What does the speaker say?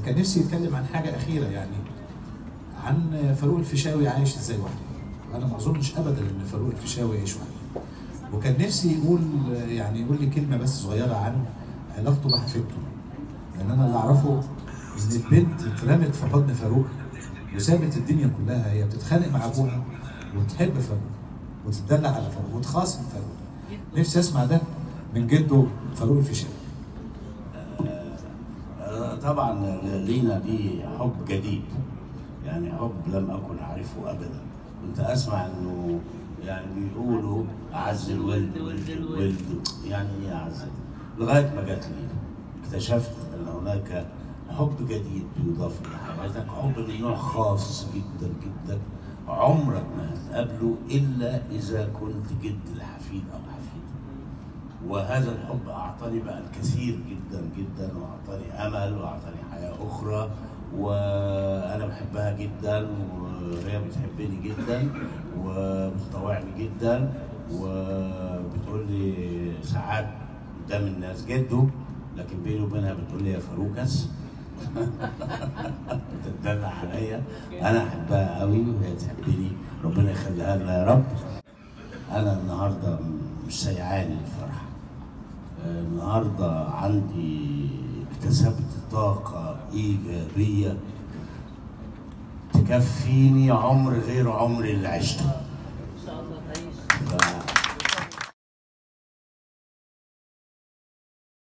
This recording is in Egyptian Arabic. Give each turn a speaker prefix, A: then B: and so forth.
A: كان نفسي يتكلم عن حاجه اخيره يعني عن فاروق الفيشاوي عايش ازاي وحده وانا ما اظنش ابدا ان فاروق الفيشاوي يعيش وحده وكان نفسي يقول يعني يقول لي كلمه بس صغيره عن علاقته بحفيدته لان انا اللي اعرفه ان البنت اترمت في حضن فاروق وسابت الدنيا كلها هي بتتخانق مع ابوها وتحب فاروق وتدلع على فاروق وتخاصم فاروق نفسي اسمع ده من جده فاروق الفيشاوي
B: آه، طبعا لينا دي حب جديد يعني حب لم اكن اعرفه ابدا كنت اسمع انه يعني بيقولوا اعز الولد ولد الولد يعني ايه اعز لغايه ما جت لينا اكتشفت ان هناك حب جديد بيضاف لحياتك حب من نوع خاص جدا جدا عمرك ما هتقابله الا اذا كنت جد لحفيد او حفيده وهذا الحب اعطاني بقى الكثير جدا جدا واعطاني امل واعطاني حياه اخرى وانا بحبها جدا وهي بتحبني جدا وبتطوعني جدا وبتقول لي ساعات قدام الناس جده لكن بيني وبينها بتقول لي يا فاروكس بتدلع عليا انا احبها قوي وهي تحبني ربنا يخليها لنا يا رب انا النهارده مش سيعاني الفرحه النهارده عندي اكتسبت طاقه ايجابيه تكفيني عمر غير عمري اللي عشته